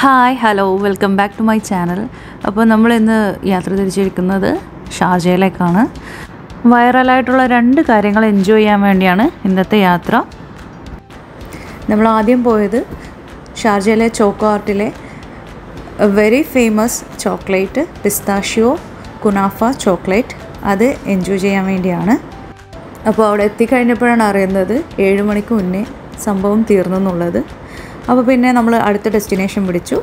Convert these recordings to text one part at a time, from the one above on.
hi hello welcome back to my channel അപ്പോൾ നമ്മൾ ഇന്ന് യാത്ര തിരിച്ചിരിക്കുന്നത് ഷാർജയിലേക്കാണ് വൈറലായിട്ടുള്ള രണ്ട് കാര്യങ്ങൾ എൻജോയ് ചെയ്യാൻ വേണ്ടിയാണ് ഇന്നത്തെ യാത്ര നമ്മൾ ആദ്യം പോയത് ഷാർജയിലെ ചോക്കോ ആർട്ടിലെ very famous chocolate pistachio kunafa chocolate അത് എൻജോയ് ചെയ്യാൻ വേണ്ടിയാണ് അപ്പോൾ അവിടെ എത്തിക്കഴിഞ്ഞപ്പോഴാണ് അറിയുന്നത് ഏഴ് മണിക്ക് മുന്നേ സംഭവം തീർന്നു എന്നുള്ളത് അപ്പോൾ പിന്നെ നമ്മൾ അടുത്ത ഡെസ്റ്റിനേഷൻ പിടിച്ചു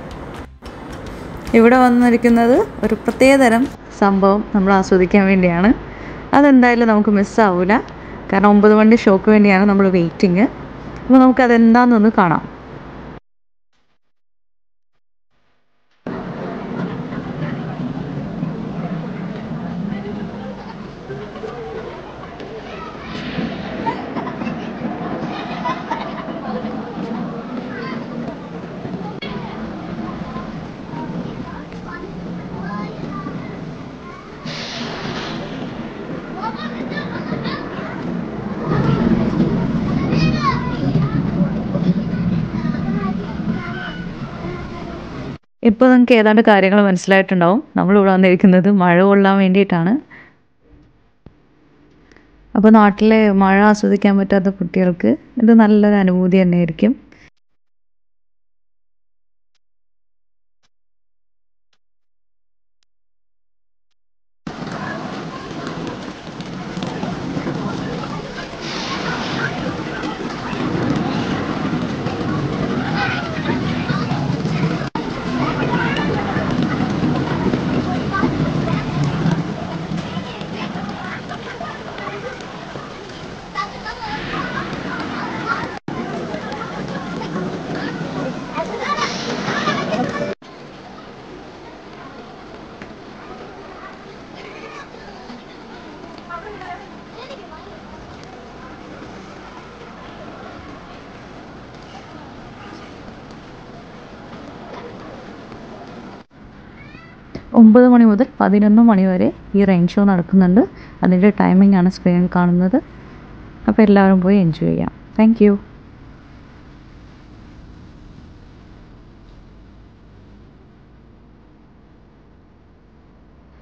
ഇവിടെ വന്നിരിക്കുന്നത് ഒരു പ്രത്യേകതരം സംഭവം നമ്മൾ ആസ്വദിക്കാൻ വേണ്ടിയാണ് അതെന്തായാലും നമുക്ക് മിസ്സാവില്ല കാരണം ഒമ്പത് മണി ഷോക്ക് വേണ്ടിയാണ് നമ്മൾ വെയിറ്റിങ് അപ്പോൾ നമുക്കതെന്താണെന്നൊന്ന് കാണാം ഇപ്പോൾ നിങ്ങൾക്ക് ഏതാണ്ട് കാര്യങ്ങൾ മനസ്സിലായിട്ടുണ്ടാവും നമ്മളിവിടെ വന്നിരിക്കുന്നത് മഴ കൊള്ളാൻ വേണ്ടിയിട്ടാണ് അപ്പോൾ നാട്ടിലെ മഴ ആസ്വദിക്കാൻ പറ്റാത്ത കുട്ടികൾക്ക് ഇത് നല്ലൊരു അനുഭൂതി തന്നെയായിരിക്കും ഒമ്പത് മണി മുതൽ പതിനൊന്ന് മണി വരെ ഈ റെയിൻ ഷോ നടക്കുന്നുണ്ട് അതിൻ്റെ ടൈമിംഗ് ആണ് സ്ക്രീനിൽ കാണുന്നത് അപ്പോൾ എല്ലാവരും പോയി എൻജോയ് ചെയ്യാം താങ്ക്